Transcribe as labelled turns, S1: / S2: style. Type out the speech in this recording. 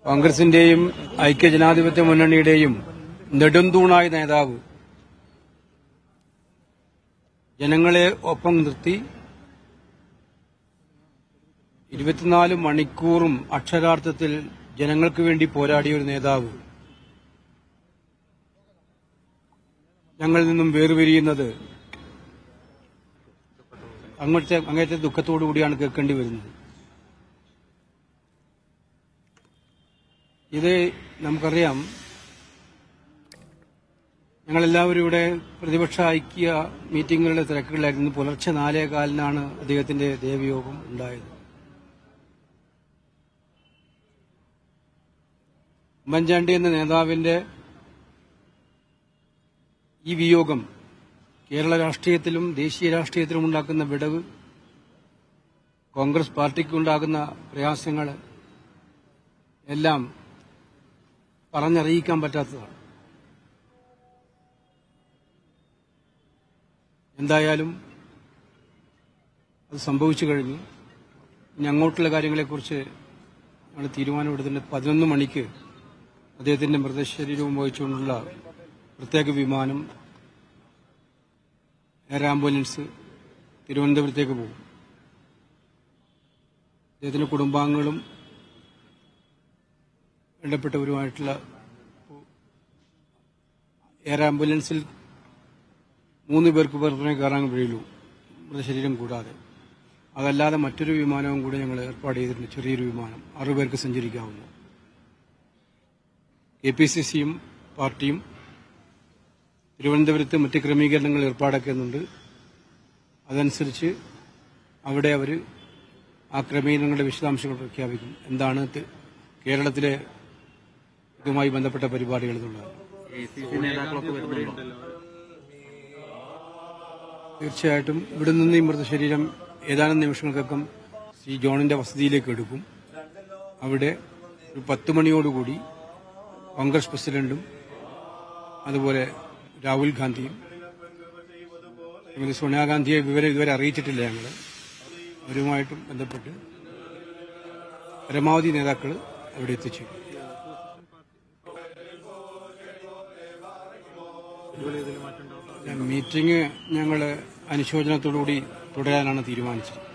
S1: കോൺഗ്രസിന്റെയും ഐക്യജനാധിപത്യ മുന്നണിയുടെയും നെടുന്തൂണായ നേതാവ് ജനങ്ങളെ ഒപ്പം നിർത്തി ഇരുപത്തിനാല് മണിക്കൂറും അക്ഷരാർത്ഥത്തിൽ ജനങ്ങൾക്ക് വേണ്ടി പോരാടിയ ഒരു നേതാവ് ഞങ്ങളിൽ നിന്നും വേർപിരിയുന്നത് അങ്ങോട്ടത്തെ അങ്ങനത്തെ ദുഃഖത്തോടു കൂടിയാണ് കേൾക്കേണ്ടി വരുന്നത് ഇത് നമുക്കറിയാം ഞങ്ങളെല്ലാവരും ഇവിടെ പ്രതിപക്ഷ ഐക്യ മീറ്റിംഗുകളുടെ തിരക്കുകളിലായിരുന്നു പുലർച്ചെ നാലേ കാലിനാണ് അദ്ദേഹത്തിന്റെ ദേവയോഗം ഉണ്ടായത് ഉമ്മൻചാണ്ടി എന്ന നേതാവിന്റെ ഈ വിയോഗം കേരള രാഷ്ട്രീയത്തിലും ദേശീയ രാഷ്ട്രീയത്തിലും ഉണ്ടാക്കുന്ന വിടവ് കോൺഗ്രസ് പാർട്ടിക്കുണ്ടാകുന്ന പ്രയാസങ്ങൾ എല്ലാം പറഞ്ഞറിയിക്കാൻ പറ്റാത്തതാണ് എന്തായാലും അത് സംഭവിച്ചു കഴിഞ്ഞു ഇനി അങ്ങോട്ടുള്ള കാര്യങ്ങളെക്കുറിച്ച് ഞങ്ങൾ തീരുമാനമെടുത്തിട്ടുണ്ട് പതിനൊന്ന് മണിക്ക് അദ്ദേഹത്തിന്റെ മൃതശരീരവും വഹിച്ചുകൊണ്ടുള്ള പ്രത്യേക വിമാനം എയർ ആംബുലൻസ് തിരുവനന്തപുരത്തേക്ക് പോകും അദ്ദേഹത്തിന്റെ കുടുംബാംഗങ്ങളും വേണ്ടപ്പെട്ടവരുമായിട്ടുള്ള എയർ ആംബുലൻസിൽ മൂന്ന് പേർക്ക് പുറത്തിനെ കയറാൻ കഴിയുള്ളൂ മൃതശരീരം കൂടാതെ അതല്ലാതെ മറ്റൊരു വിമാനവും കൂടി ഞങ്ങൾ ഏർപ്പാട് ചെയ്തിട്ടുണ്ട് ചെറിയൊരു വിമാനം ആറു പേർക്ക് സഞ്ചരിക്കാവുന്നു കെ പി സി സിയും പാർട്ടിയും തിരുവനന്തപുരത്ത് മറ്റ് ക്രമീകരണങ്ങൾ ഏർപ്പാടാക്കുന്നുണ്ട് അതനുസരിച്ച് അവിടെ അവർ ആ ക്രമീകരണങ്ങളുടെ വിശദാംശങ്ങൾ പ്രഖ്യാപിക്കും എന്താണ് തി- കേരളത്തിലെ ഇതുമായി ബന്ധപ്പെട്ട പരിപാടികൾ എന്നുള്ളത് തീർച്ചയായിട്ടും ഇവിടെ നിന്ന് ഈ മൃതശരീരം ഏതാനും നിമിഷങ്ങൾക്കകം ശ്രീ ജോണിന്റെ വസതിയിലേക്ക് എടുക്കും അവിടെ ഒരു പത്ത് മണിയോടുകൂടി കോൺഗ്രസ് പ്രസിഡന്റും അതുപോലെ രാഹുൽ ഗാന്ധിയും ശ്രീമതി സോണിയാഗാന്ധിയെ വിവരം ഇതുവരെ അറിയിച്ചിട്ടില്ല ഞങ്ങൾ അവരുമായിട്ടും ബന്ധപ്പെട്ട് പരമാവധി നേതാക്കൾ അവിടെ എത്തിച്ചു മീറ്റിംഗ് ഞങ്ങൾ അനുശോചനത്തോടുകൂടി തുടരാനാണ് തീരുമാനിച്ചത്